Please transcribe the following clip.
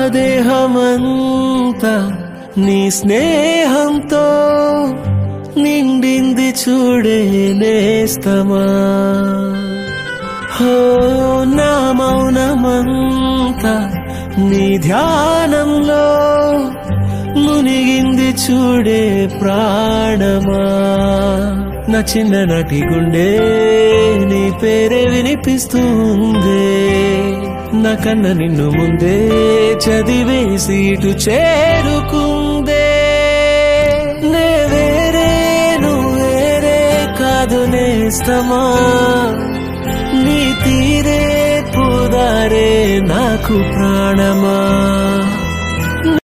దేహమంతా నీ స్నేహంతో నిండింది చూడే నేస్తమా హో నా మౌనమంతా నీ ధ్యానంలో మునిగింది చూడే ప్రాణమా నా చిన్ననాటి గుండె నీ పేరే వినిపిస్తుంది నా కన్న నిన్ను ముందే చదివేసి ఇటు చేరుకుందే నే వేరే నువ్వు వేరే కాదు నేస్తమా నీ తీరే పుదారే నాకు ప్రాణమా